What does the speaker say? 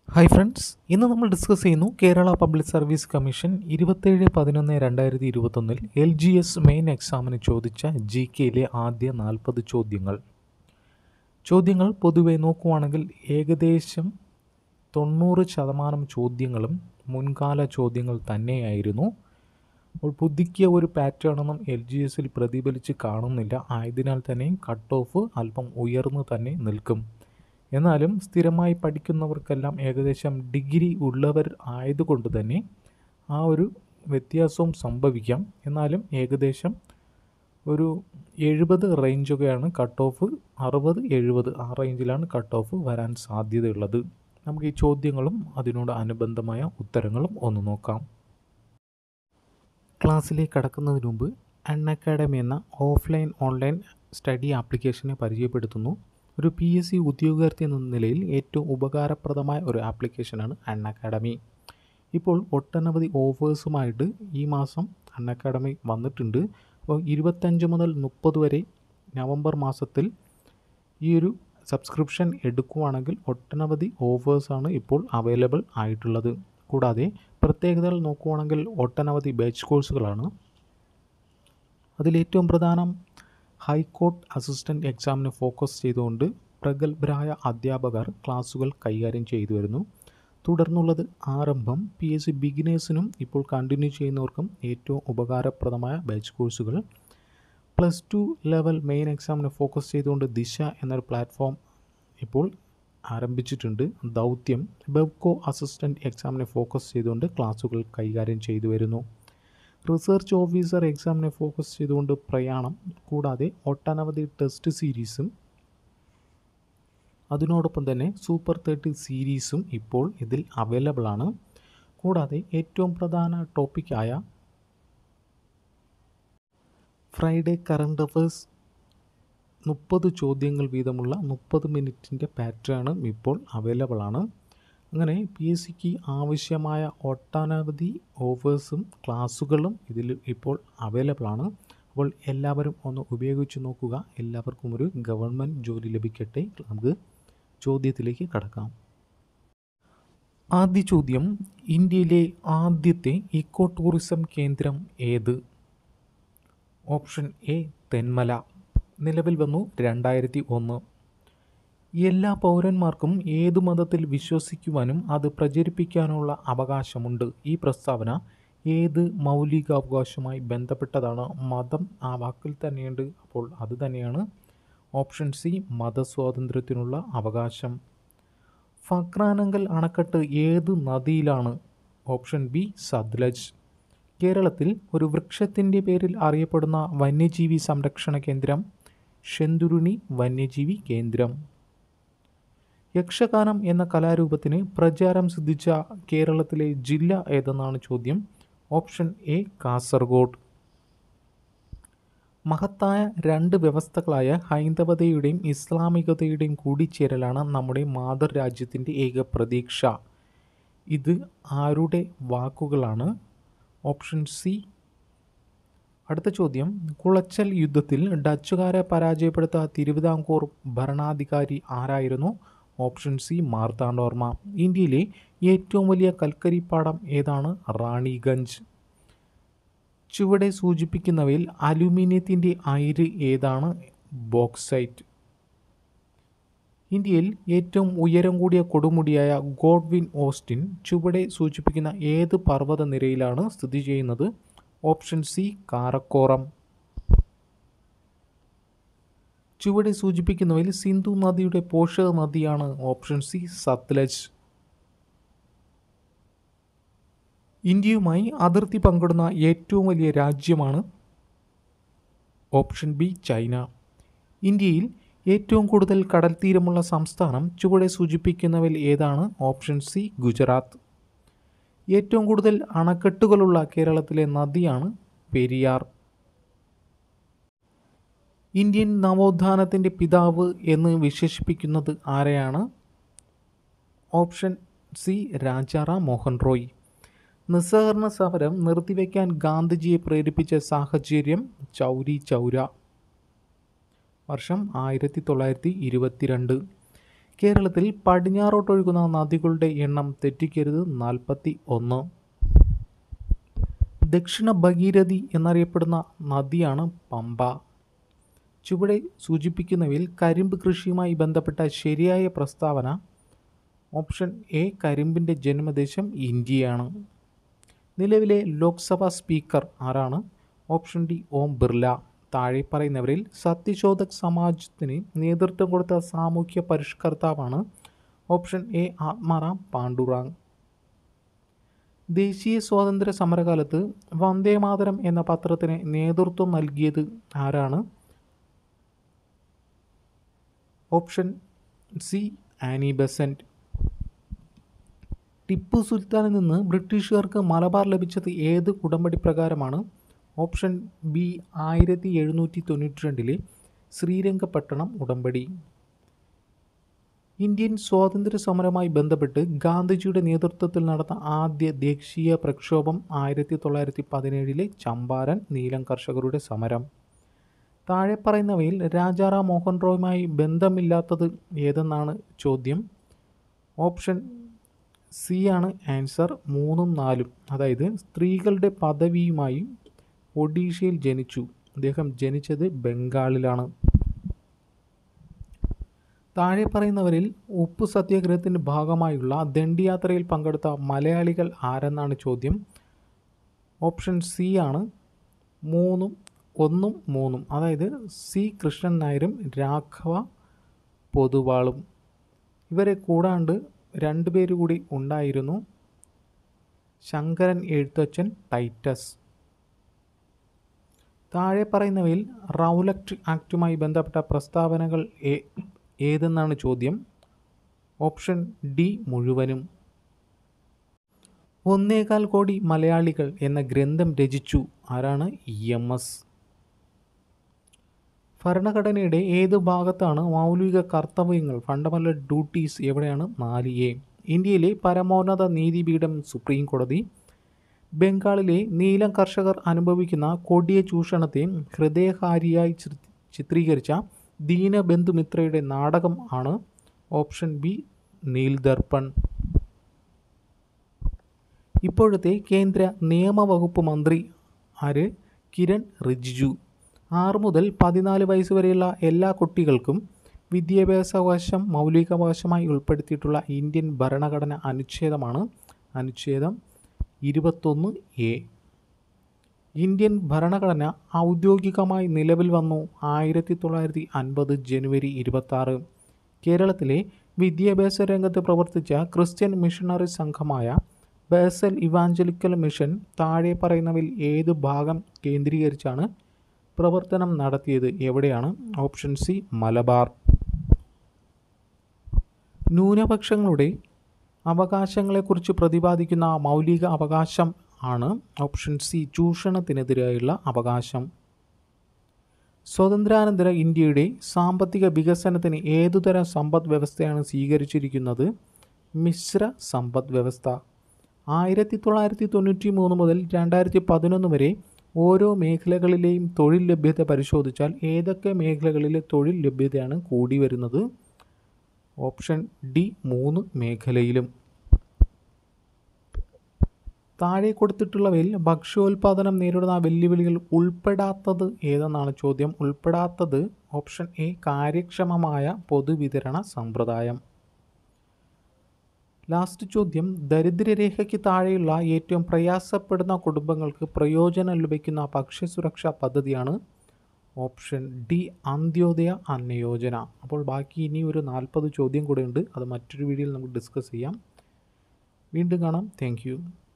hi friends ഇന്ന് നമ്മൾ discuss ചെയ്യുന്നു കേരള പബ്ലിക് സർവീസ് കമ്മീഷൻ ഇരുപത്തേഴ് പതിനൊന്ന് രണ്ടായിരത്തി ഇരുപത്തൊന്നിൽ എൽ ജി എസ് മെയിൻ എക്സാമിന് ചോദിച്ച ജി കെയിലെ ആദ്യ നാൽപ്പത് ചോദ്യങ്ങൾ ചോദ്യങ്ങൾ പൊതുവെ നോക്കുവാണെങ്കിൽ ഏകദേശം തൊണ്ണൂറ് ശതമാനം ചോദ്യങ്ങളും മുൻകാല ചോദ്യങ്ങൾ തന്നെയായിരുന്നു അപ്പോൾ പുതുക്കിയ ഒരു പാറ്റേണൊന്നും എൽ ജി എസിൽ പ്രതിഫലിച്ച് കാണുന്നില്ല ആയതിനാൽ തന്നെ കട്ട് ഓഫ് അല്പം ഉയർന്നു തന്നെ നിൽക്കും എന്നാലും സ്ഥിരമായി പഠിക്കുന്നവർക്കെല്ലാം ഏകദേശം ഡിഗ്രി ഉള്ളവർ ആയതുകൊണ്ട് തന്നെ ആ ഒരു വ്യത്യാസവും സംഭവിക്കാം എന്നാലും ഏകദേശം ഒരു എഴുപത് റേഞ്ചൊക്കെയാണ് കട്ട് ഓഫ് അറുപത് എഴുപത് ആ റേഞ്ചിലാണ് കട്ട് ഓഫ് വരാൻ സാധ്യതയുള്ളത് നമുക്ക് ഈ ചോദ്യങ്ങളും അതിനോട് അനുബന്ധമായ ഉത്തരങ്ങളും ഒന്ന് നോക്കാം ക്ലാസ്സിലേക്ക് കടക്കുന്നതിന് മുമ്പ് അൺ അക്കാഡമി എന്ന ഓഫ്ലൈൻ ഓൺലൈൻ സ്റ്റഡി ആപ്ലിക്കേഷനെ പരിചയപ്പെടുത്തുന്നു ഒരു പി എസ് സി ഉദ്യോഗാർത്ഥി എന്ന നിലയിൽ ഏറ്റവും ഉപകാരപ്രദമായ ഒരു ആപ്ലിക്കേഷനാണ് അൺ അക്കാഡമി ഇപ്പോൾ ഒട്ടനവധി ഓഫേഴ്സുമായിട്ട് ഈ മാസം അൺ അക്കാഡമി വന്നിട്ടുണ്ട് അപ്പോൾ ഇരുപത്തഞ്ച് മുതൽ മുപ്പത് വരെ നവംബർ മാസത്തിൽ ഈ ഒരു സബ്സ്ക്രിപ്ഷൻ എടുക്കുവാണെങ്കിൽ ഒട്ടനവധി ഓഫേഴ്സാണ് ഇപ്പോൾ അവൈലബിൾ ആയിട്ടുള്ളത് കൂടാതെ പ്രത്യേകതകൾ നോക്കുവാണെങ്കിൽ ഒട്ടനവധി ബാച്ച് കോഴ്സുകളാണ് അതിലേറ്റവും പ്രധാനം ഹൈക്കോർട്ട് അസിസ്റ്റൻറ്റ് എക്സാമിന് ഫോക്കസ് ചെയ്തുകൊണ്ട് പ്രഗത്ഭരായ അധ്യാപകർ ക്ലാസുകൾ കൈകാര്യം ചെയ്തു വരുന്നു തുടർന്നുള്ളത് ആരംഭം പി എസ് സി ബിഗിനേഴ്സിനും ഇപ്പോൾ കണ്ടിന്യൂ ചെയ്യുന്നവർക്കും ഏറ്റവും ഉപകാരപ്രദമായ ബാച്ച് കോഴ്സുകൾ പ്ലസ് ടു ലെവൽ മെയിൻ എക്സാമിന് ഫോക്കസ് ചെയ്തുകൊണ്ട് ദിശ എന്നൊരു പ്ലാറ്റ്ഫോം ഇപ്പോൾ ആരംഭിച്ചിട്ടുണ്ട് ദൗത്യം ബെബ്കോ അസിസ്റ്റൻറ്റ് എക്സാമിനെ ഫോക്കസ് ചെയ്തുകൊണ്ട് ക്ലാസുകൾ കൈകാര്യം ചെയ്തു വരുന്നു റിസർച്ച് ഓഫീസർ എക്സാമിനെ ഫോക്കസ് ചെയ്തുകൊണ്ട് പ്രയാണം കൂടാതെ ഒട്ടനവധി ടെസ്റ്റ് സീരീസും അതിനോടൊപ്പം തന്നെ സൂപ്പർ തേർട്ടി സീരീസും ഇപ്പോൾ ഇതിൽ അവൈലബിൾ ആണ് കൂടാതെ ഏറ്റവും പ്രധാന ടോപ്പിക്കായ ഫ്രൈഡേ കറണ്ട് അഫേഴ്സ് മുപ്പത് ചോദ്യങ്ങൾ വീതമുള്ള മുപ്പത് മിനിറ്റിൻ്റെ പാറ്റേണും ഇപ്പോൾ അവൈലബിൾ ആണ് അങ്ങനെ പി എസ് സിക്ക് ആവശ്യമായ ഒട്ടനവധി ഓഫേഴ്സും ക്ലാസ്സുകളും ഇതിൽ ഇപ്പോൾ അവൈലബിൾ ആണ് അപ്പോൾ എല്ലാവരും ഒന്ന് ഉപയോഗിച്ച് നോക്കുക എല്ലാവർക്കും ഒരു ഗവൺമെൻറ് ജോലി ലഭിക്കട്ടെ നമുക്ക് ചോദ്യത്തിലേക്ക് കടക്കാം ആദ്യ ചോദ്യം ഇന്ത്യയിലെ ആദ്യത്തെ ഇക്കോ ടൂറിസം കേന്ദ്രം ഏത് ഓപ്ഷൻ എ തെന്മല നിലവിൽ വന്നു രണ്ടായിരത്തി ഒന്ന് എല്ലാ പൗരന്മാർക്കും ഏതു മതത്തിൽ വിശ്വസിക്കുവാനും അത് പ്രചരിപ്പിക്കാനുള്ള അവകാശമുണ്ട് ഈ പ്രസ്താവന ഏത് മൗലികാവകാശവുമായി ബന്ധപ്പെട്ടതാണ് മതം ആ വാക്കിൽ തന്നെയുണ്ട് അപ്പോൾ അത് തന്നെയാണ് ഓപ്ഷൻ സി മതസ്വാതന്ത്ര്യത്തിനുള്ള അവകാശം ഫക്രാനങ്കൽ അണക്കെട്ട് ഏത് നദിയിലാണ് ഓപ്ഷൻ ബി സത്ലജ് കേരളത്തിൽ ഒരു വൃക്ഷത്തിൻ്റെ പേരിൽ അറിയപ്പെടുന്ന വന്യജീവി സംരക്ഷണ കേന്ദ്രം ഷെന്തുരുണി വന്യജീവി കേന്ദ്രം യക്ഷഗാനം എന്ന കലാരൂപത്തിന് പ്രചാരം സിദ്ധിച്ച കേരളത്തിലെ ജില്ല ഏതെന്നാണ് ചോദ്യം ഓപ്ഷൻ എ കാസർഗോഡ് മഹത്തായ രണ്ട് വ്യവസ്ഥകളായ ഹൈന്ദവതയുടെയും ഇസ്ലാമികതയുടെയും കൂടിച്ചേരലാണ് നമ്മുടെ മാതൃരാജ്യത്തിൻ്റെ ഏക പ്രതീക്ഷ ഇത് ആരുടെ വാക്കുകളാണ് ഓപ്ഷൻ സി അടുത്ത ചോദ്യം കുളച്ചൽ യുദ്ധത്തിൽ ഡച്ചുകാരെ പരാജയപ്പെടുത്ത തിരുവിതാംകൂർ ഭരണാധികാരി ആരായിരുന്നു ഓപ്ഷൻ സി മാർത്താണ്ഡവർമ്മ ഇന്ത്യയിലെ ഏറ്റവും വലിയ കൽക്കരിപ്പാടം ഏതാണ് റാണിഗഞ്ച് ചുവടെ സൂചിപ്പിക്കുന്നവയിൽ അലുമിനിയത്തിൻ്റെ അയിര് ഏതാണ് ബോക്സൈറ്റ് ഇന്ത്യയിൽ ഏറ്റവും ഉയരം കൂടിയ കൊടുമുടിയായ ഗോഡ്വിൻ ഓസ്റ്റിൻ ചുവടെ സൂചിപ്പിക്കുന്ന ഏത് പർവ്വത നിരയിലാണ് സ്ഥിതി ചെയ്യുന്നത് ഓപ്ഷൻ സി കാരക്കോറം ചുവടെ സൂചിപ്പിക്കുന്നവയിൽ സിന്ധു നദിയുടെ പോഷക നദിയാണ് ഓപ്ഷൻ സി സത്ലജ് ഇന്ത്യയുമായി അതിർത്തി പങ്കിടുന്ന ഏറ്റവും വലിയ രാജ്യമാണ് ഓപ്ഷൻ ബി ചൈന ഇന്ത്യയിൽ ഏറ്റവും കൂടുതൽ കടൽ തീരമുള്ള സംസ്ഥാനം ചുവടെ സൂചിപ്പിക്കുന്നവയിൽ ഏതാണ് ഓപ്ഷൻ സി ഗുജറാത്ത് ഏറ്റവും കൂടുതൽ അണക്കെട്ടുകളുള്ള കേരളത്തിലെ നദിയാണ് പെരിയാർ ഇന്ത്യൻ നവോത്ഥാനത്തിൻ്റെ പിതാവ് എന്ന് വിശേഷിപ്പിക്കുന്നത് ആരെയാണ് ഓപ്ഷൻ സി രാജാറാം മോഹൻ റോയ് നിസ്സഹകരണ സമരം നിർത്തിവെക്കാൻ ഗാന്ധിജിയെ പ്രേരിപ്പിച്ച സാഹചര്യം ചൗരി ചൗര വർഷം ആയിരത്തി തൊള്ളായിരത്തി ഇരുപത്തിരണ്ട് കേരളത്തിൽ പടിഞ്ഞാറോട്ടൊഴുകുന്ന നദികളുടെ എണ്ണം തെറ്റിക്കരുത് നാൽപ്പത്തി ഒന്ന് ദക്ഷിണ ഭഗീരഥി എന്നറിയപ്പെടുന്ന നദിയാണ് പമ്പ ചുവടെ സൂചിപ്പിക്കുന്നവയിൽ കരിമ്പ് കൃഷിയുമായി ബന്ധപ്പെട്ട ശരിയായ പ്രസ്താവന ഓപ്ഷൻ എ കരിമ്പിൻ്റെ ജന്മദേശം ഇന്ത്യയാണ് നിലവിലെ ലോക്സഭാ സ്പീക്കർ ആരാണ് ഓപ്ഷൻ ഡി ഓം ബിർല താഴെ പറയുന്നവരിൽ സത്യശോധക് സമാജത്തിന് നേതൃത്വം കൊടുത്ത സാമൂഹ്യ പരിഷ്കർത്താവാണ് ഓപ്ഷൻ എ ആത്മാറാം പാണ്ഡുറാങ് ദേശീയ സ്വാതന്ത്ര്യ സമരകാലത്ത് വന്ദേമാതരം എന്ന പത്രത്തിന് നേതൃത്വം നൽകിയത് ആരാണ് option C Annie Besant Tipu സുൽത്താനിൽ നിന്ന് ബ്രിട്ടീഷുകാർക്ക് മലബാർ ലഭിച്ചത് ഏത് ഉടമ്പടി പ്രകാരമാണ് ഓപ്ഷൻ ബി ആയിരത്തി എഴുന്നൂറ്റി തൊണ്ണൂറ്റി രണ്ടിലെ ശ്രീരംഗപട്ടണം ഉടമ്പടി ഇന്ത്യൻ സ്വാതന്ത്ര്യ സമരവുമായി ബന്ധപ്പെട്ട് ഗാന്ധിജിയുടെ നേതൃത്വത്തിൽ നടന്ന ആദ്യ ദേശീയ പ്രക്ഷോഭം ആയിരത്തി തൊള്ളായിരത്തി പതിനേഴിലെ ചമ്പാരൻ നീലം കർഷകരുടെ സമരം താഴെ പറയുന്നവയിൽ രാജാറാം മോഹൻ റോയുമായി ബന്ധമില്ലാത്തത് ഏതെന്നാണ് ചോദ്യം ഓപ്ഷൻ സി ആണ് ആൻസർ മൂന്നും നാലും അതായത് സ്ത്രീകളുടെ പദവിയുമായി ഒഡീഷയിൽ ജനിച്ചു അദ്ദേഹം ജനിച്ചത് ബംഗാളിലാണ് താഴെ പറയുന്നവരിൽ ഉപ്പ് സത്യാഗ്രഹത്തിൻ്റെ ഭാഗമായുള്ള ദണ്ഡിയാത്രയിൽ പങ്കെടുത്ത മലയാളികൾ ആരെന്നാണ് ചോദ്യം ഓപ്ഷൻ സി ആണ് മൂന്നും ഒന്നും മൂന്നും അതായത് സി കൃഷ്ണൻ നായരും രാഘവ പൊതുവാളും ഇവരെ കൂടാണ്ട് രണ്ടുപേര് കൂടി ഉണ്ടായിരുന്നു ശങ്കരൻ എഴുത്തച്ഛൻ ടൈറ്റസ് താഴെ പറയുന്നവയിൽ റൗലക്ട് ആക്റ്റുമായി ബന്ധപ്പെട്ട പ്രസ്താവനകൾ ഏ- ഏതെന്നാണ് ചോദ്യം ഓപ്ഷൻ ഡി മുഴുവനും ഒന്നേകാൽ കോടി മലയാളികൾ എന്ന ഗ്രന്ഥം രചിച്ചു ആരാണ് ഇ എം എസ് ഭരണഘടനയുടെ ഏത് ഭാഗത്താണ് മൗലിക കർത്തവ്യങ്ങൾ ഫണ്ടമെന്റൽ ഡ്യൂട്ടീസ് എവിടെയാണ് നാല് എ ഇന്ത്യയിലെ പരമോന്നത നീതിപീഠം സുപ്രീം കോടതി ബംഗാളിലെ നീലം കർഷകർ അനുഭവിക്കുന്ന കൊടിയ ചൂഷണത്തെ ഹൃദയഹാരിയായി ചിത്ര- ചിത്രീകരിച്ച ദീനബന്ധു മിത്രയുടെ നാടകം ആണ് ഓപ്ഷൻ ബി നീൽദർപ്പൺ ഇപ്പോഴത്തെ കേന്ദ്ര നിയമവകുപ്പ് മന്ത്രി ആര് കിരൺ റിജിജു ആറ് മുതൽ പതിനാല് വയസ്സ് വരെയുള്ള എല്ലാ കുട്ടികൾക്കും വിദ്യാഭ്യാസാവകാശം മൗലികാവകാശമായി ഉൾപ്പെടുത്തിയിട്ടുള്ള ഇന്ത്യൻ ഭരണഘടന അനുച്ഛേദമാണ് അനുച്ഛേദം ഇരുപത്തൊന്ന് എ ഇന്ത്യൻ ഭരണഘടന ഔദ്യോഗികമായി നിലവിൽ വന്നു ആയിരത്തി തൊള്ളായിരത്തി അൻപത് ജനുവരി ഇരുപത്തി കേരളത്തിലെ വിദ്യാഭ്യാസ രംഗത്ത് പ്രവർത്തിച്ച ക്രിസ്ത്യൻ മിഷണറി സംഘമായ ബേസൽ ഇവാഞ്ചലിക്കൽ മിഷൻ താഴെ പറയുന്നവയിൽ ഏത് ഭാഗം കേന്ദ്രീകരിച്ചാണ് പ്രവർത്തനം നടത്തിയത് എവിടെയാണ് ഓപ്ഷൻ സി മലബാർ ന്യൂനപക്ഷങ്ങളുടെ അവകാശങ്ങളെക്കുറിച്ച് പ്രതിപാദിക്കുന്ന മൗലിക അവകാശം ആണ് ഓപ്ഷൻ സി ചൂഷണത്തിനെതിരായുള്ള അവകാശം സ്വാതന്ത്ര്യാനന്തര ഇന്ത്യയുടെ സാമ്പത്തിക വികസനത്തിന് ഏതുതരം സമ്പദ് വ്യവസ്ഥയാണ് സ്വീകരിച്ചിരിക്കുന്നത് മിശ്ര സമ്പദ് വ്യവസ്ഥ ആയിരത്തി തൊള്ളായിരത്തി തൊണ്ണൂറ്റി മൂന്ന് മുതൽ രണ്ടായിരത്തി പതിനൊന്ന് വരെ ഓരോ മേഖലകളിലെയും തൊഴിൽ ലഭ്യത പരിശോധിച്ചാൽ ഏതൊക്കെ മേഖലകളിലെ തൊഴിൽ ലഭ്യതയാണ് കൂടി വരുന്നത് ഓപ്ഷൻ ഡി മൂന്ന് മേഖലയിലും താഴെ കൊടുത്തിട്ടുള്ളവയിൽ ഭക്ഷ്യോൽപാദനം നേരിടുന്ന വെല്ലുവിളികൾ ഉൾപ്പെടാത്തത് ഏതെന്നാണ് ചോദ്യം ഉൾപ്പെടാത്തത് ഓപ്ഷൻ എ കാര്യക്ഷമമായ പൊതുവിതരണ സമ്പ്രദായം ലാസ്റ്റ് ചോദ്യം ദരിദ്രരേഖയ്ക്ക് താഴെയുള്ള ഏറ്റവും പ്രയാസപ്പെടുന്ന കുടുംബങ്ങൾക്ക് പ്രയോജനം ലഭിക്കുന്ന ഭക്ഷ്യസുരക്ഷാ പദ്ധതിയാണ് ഓപ്ഷൻ ഡി അന്ത്യോദയ അന്നയോജന അപ്പോൾ ബാക്കി ഇനി ഒരു നാൽപ്പത് ചോദ്യം കൂടെ ഉണ്ട് അത് മറ്റൊരു വീഡിയോയിൽ നമുക്ക് ഡിസ്കസ് ചെയ്യാം വീണ്ടും കാണാം താങ്ക്